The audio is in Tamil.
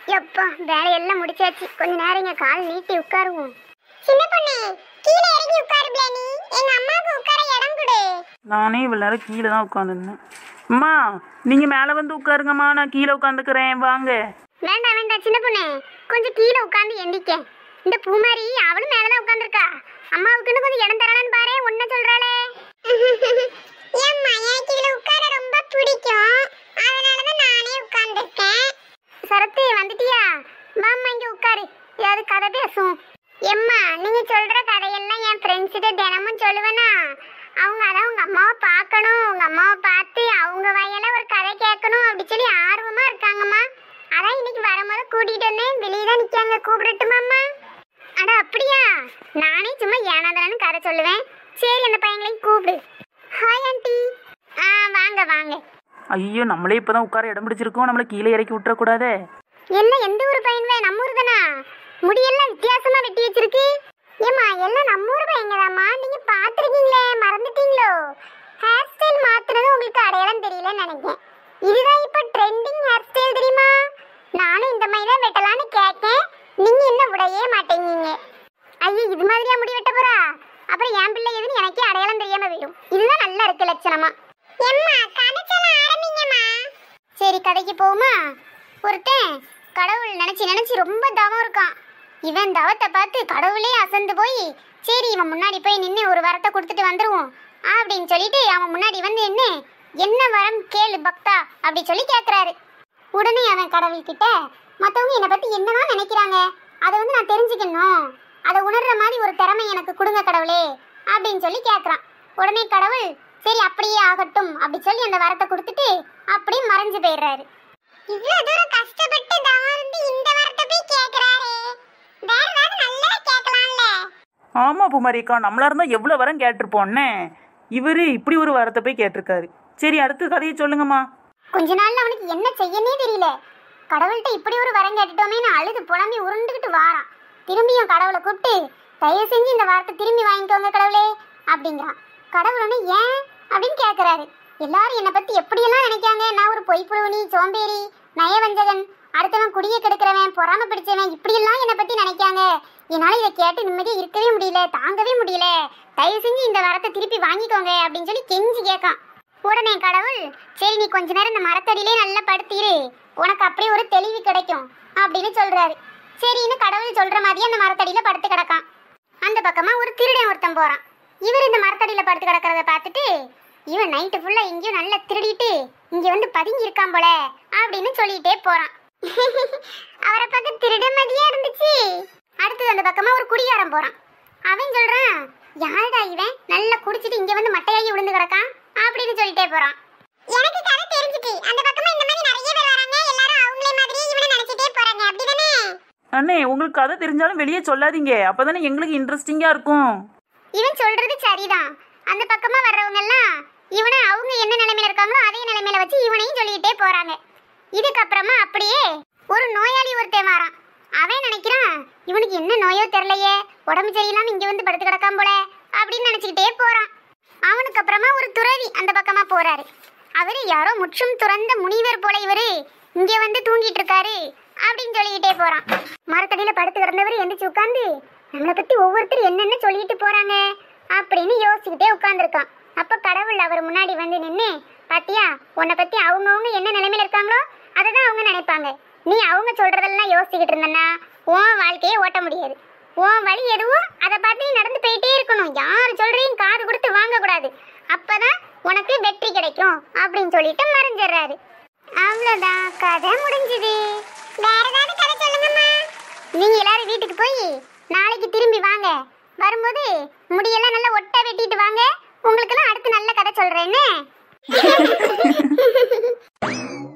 எப்பா வேலையெல்லாம் முடிச்சாச்சு கொஞ்ச நேரம் இங்க கால் நீட்டி உட்காருவோம் சின்ன பொண்ணு கீழே இறங்கி உட்காரு பிளானி எங்க அம்மாவுக்கு உட்கார இடம் கொடு நானே இவ்வளோ நேரம் கீழே தான் உட்காந்துருந்தேன் அம்மா நீங்கள் மேலே வந்து உட்காருங்கம்மா நான் கீழே உட்காந்துக்கிறேன் வாங்க வேண்டாம் வேண்டாம் சின்ன பொண்ணு கொஞ்சம் கீழே உட்காந்து எந்திக்க இந்த பூமாரி அவளும் மேலதான் உட்காந்துருக்கா அம்மாவுக்குன்னு கொஞ்சம் இடம் தரலான்னு பாரு ஒன்ன சொல்றாளே ஏம்மா எனக்கு இதுல உட்கார ரொம்ப பிடிக்கும் அதனாலதான் நானே உட்கார்ந்துருக்கேன் சரத்து வந்துட்டியா வாம்மா இங்க உட்காரு ஏதாவது கதை பேசும் எம்மா நீங்க சொல்ற கதையெல்லாம் என் ஃப்ரெண்ட்ஸ் கிட்ட தினமும் சொல்லுவேனா அவங்க அதான் உங்க அம்மாவை பார்க்கணும் உங்க அம்மாவை பார்த்து அவங்க வயல ஒரு கதை கேட்கணும் அப்படி சொல்லி ஆர்வமா இருக்காங்கம்மா அதான் இன்னைக்கு வரும்போது கூட்டிட்டு வந்தேன் வெளியே தான் நிக்காங்க கூப்பிடட்டுமாம்மா அட அப்படியா நானே சும்மா ஏனாதானு கதை சொல்லுவேன் சரி அந்த பையங்களையும் கூப்பிடு ஹாய் ஆண்டி ஆ வாங்க வாங்க ஐயோ நம்மளே இப்போ தான் உட்கார இடம் பிடிச்சிருக்கோம் நம்மளை கீழே இறக்கி விட்டுறக்கூடாதே எல்லாம் எந்த ஊர் பையன்வே நம்ம ஊர் தானா முடியெல்லாம் வித்தியாசமா வெட்டி வச்சிருக்கு ஏமா எல்லாம் நம்ம ஊர் பையங்கதாம்மா நீங்க பாத்திருக்கீங்களே மறந்துட்டீங்களோ ஹேர் ஸ்டைல் மாத்துறது உங்களுக்கு அடையாளம் தெரியலன்னு நினைக்கிறேன் இதுதான் இப்ப ட்ரெண்டிங் ஹேர் ஸ்டைல் தெரியுமா நானும் இந்த மாதிரி தான் வெட்டலாம்னு கேட்கேன் நீங்க என்ன விடவே மாட்டேங்கீங்க ஐயோ இது மாதிரியா முடி வெட்ட போறா அப்புறம் என் பிள்ளை எதுன்னு எனக்கே அடையாளம் தெரியாம போயிடும் இதுதான் நல்லா இருக்கு லட்சணமா எம்மா கதைச்சலாம் ஆரம்பிங்கம்மா சரி கதைக்கு போமா ஒருத்தன் கடவுள் நினைச்சு நினைச்சு ரொம்ப தவம் இருக்கான் இவன் தவத்தை பார்த்து கடவுளே அசந்து போய் சரி இவன் முன்னாடி போய் நின்று ஒரு வரத்தை கொடுத்துட்டு வந்துருவோம் அப்படின்னு சொல்லிட்டு அவன் முன்னாடி வந்து நின்று என்ன வரம் கேளு பக்தா அப்படி சொல்லி கேட்குறாரு உடனே அவன் கடவுள் கிட்ட மற்றவங்க என்னை பற்றி என்னதான் நினைக்கிறாங்க அதை வந்து நான் தெரிஞ்சுக்கணும் அதை உணர்ற மாதிரி ஒரு திறமை எனக்கு கொடுங்க கடவுளே அப்படின்னு சொல்லி கேட்குறான் உடனே கடவுள் சரி அப்படியே ஆகட்டும் அப்படி சொல்லி அந்த வரத்தை கொடுத்துட்டு அப்படியே மறைஞ்சு போயிடுறாரு இவ்வளவு தூரம் கஷ்டப்பட்டு தவம் இருந்து இந்த வரத்தை போய் கேக்குறாரே வேற ஏதாவது நல்லா கேட்கலாம்ல ஆமாம் பூமாரிக்கா நம்மளா இருந்தால் எவ்வளோ வரம் கேட்டிருப்போன்னே இவர் இப்படி ஒரு வரத்தை போய் கேட்டிருக்காரு சரி அடுத்த கதையை சொல்லுங்கம்மா கொஞ்ச நாள்ல அவனுக்கு என்ன செய்யனே தெரியல கடவுள்கிட்ட இப்படி ஒரு வரம் கேட்டுட்டோமேன்னு அழுது புலம்பி உருண்டுகிட்டு வாரான் திரும்பியும் கடவுளை கூப்பிட்டு தயவு செஞ்சு இந்த வாரத்தை திரும்பி வாங்கிக்கோங்க கடவுளே அப்படிங்கிறான் கடவுள் ஒன்று ஏன் அப்படின்னு கேட்குறாரு எல்லாரும் என்னை பற்றி எப்படியெல்லாம் நினைக்காங்க நான் ஒரு பொய் புழுவனி சோம்பேறி நயவஞ்சகன் அடுத்தவன் குடிய கெடுக்கிறவன் பொறாம பிடிச்சவன் இப்படியெல்லாம் என்னை பற்றி நினைக்காங்க என்னால் இதை கேட்டு நிம்மதியாக இருக்கவே முடியல தாங்கவே முடியல தயவு செஞ்சு இந்த வரத்தை திருப்பி வாங்கிக்கோங்க அப்படின்னு சொல்லி கெஞ்சி கேட்கான் உடனே கடவுள் சரி நீ கொஞ்ச நேரம் இந்த மரத்தடியிலே நல்லா படுத்திரு உனக்கு அப்படியே ஒரு தெளிவு கிடைக்கும் அப்படின்னு சொல்றாரு சரின்னு கடவுள் சொல்ற மாதிரியே அந்த மரத்தடியில படுத்து கிடக்கான் அந்த பக்கமா ஒரு திருடன் ஒருத்தன் போறான் இவர் இந்த மரத்தடியில படுத்து கிடக்கிறத பார்த்துட்டு இவன் நைட்டு ஃபுல்லா எங்கேயும் நல்லா திருடிட்டு இங்க வந்து பதுங்கி இருக்கான் போல அப்படின்னு சொல்லிட்டே போறான் அவரை பார்க்க திருட மாதிரியா இருந்துச்சு அடுத்தது அந்த பக்கமா ஒரு குடிகாரன் போறான் அவன் சொல்றான் யாருடா இவன் நல்லா குடிச்சிட்டு இங்க வந்து மட்டையாகி விழுந்து கிடக்கான் அப்படின்னு சொல்லிட்டே போறான் எனக்கு கதை தெரிஞ்சிட்டு அந்த பக்கமா இந்த மாதிரி நிறைய பேர் வராங்க எல்லாரும் அவங்களே மாதிரியே இவனை நினைச்சிட்டே போறாங்க அப்படிதானே அண்ணே உங்களுக்கு கதை தெரிஞ்சாலும் வெளியே சொல்லாதீங்க அப்போ தானே எங்களுக்கு இன்ட்ரெஸ்டிங்காக இருக்கும் இவன் சொல்றது சரிதான் அந்த பக்கமா வர்றவங்க எல்லாம் இவனை அவங்க என்ன நிலைமையில இருக்காங்களோ அதே நிலைமையில வச்சு இவனையும் சொல்லிக்கிட்டே போறாங்க இதுக்கப்புறமா அப்படியே ஒரு நோயாளி ஒருத்தன் வரான் அவன் நினைக்கிறான் இவனுக்கு என்ன நோயோ தெரியலையே உடம்பு சரியில்லாம இங்க வந்து படுத்து கிடக்காம போல அப்படின்னு நினைச்சுக்கிட்டே போறான் அவனுக்கு அப்புறமா ஒரு துறவி அந்த பக்கமா போறாரு அவரு யாரோ முற்றும் துறந்த முனிவர் போல இவரு இங்க வந்து தூங்கிட்டு இருக்காரு அப்படின்னு சொல்லிக்கிட்டே போறான் மரத்தடியில படுத்து கிடந்தவர் எந்திரிச்சு உட்காந்து நம்மளை பத்தி ஒவ்வொருத்தர் என்னென்ன சொல்லிட்டு போறாங்க அப்படின்னு யோசிச்சுக்கிட்டே உட்காந்துருக்கான் அப்ப கடவுள் அவர் முன்னாடி வந்து நின்று பாத்தியா உன்னை பத்தி அவங்கவுங்க என்ன நிலைமையில இருக்காங்களோ அதை தான் அவங்க நினைப்பாங்க நீ அவங்க சொல்றதெல்லாம் யோசிச்சுக்கிட்டு இருந்தன்னா உன் வாழ்க்கையை ஓட்ட முடியாது உன் வழி எதுவும் அதை பார்த்து நீ நடந்து போயிட்டே இருக்கணும் யார் சொல்றையும் காது கொடுத்து வாங்கக்கூடாது அப்பதான் உனக்கு வெற்றி கிடைக்கும் அப்படின்னு சொல்லிட்டு மறைஞ்சிடுறாரு அவ்வளோதான் கதை முடிஞ்சுது வேற ஏதாவது கதை சொல்லுங்கம்மா நீங்க எல்லாரும் வீட்டுக்கு போய் நாளைக்கு திரும்பி வாங்க வரும்போது முடியெல்லாம் நல்லா ஒட்டா வெட்டிட்டு வாங்க உங்களுக்கெல்லாம் அடுத்து நல்ல கதை சொல்றேன்னு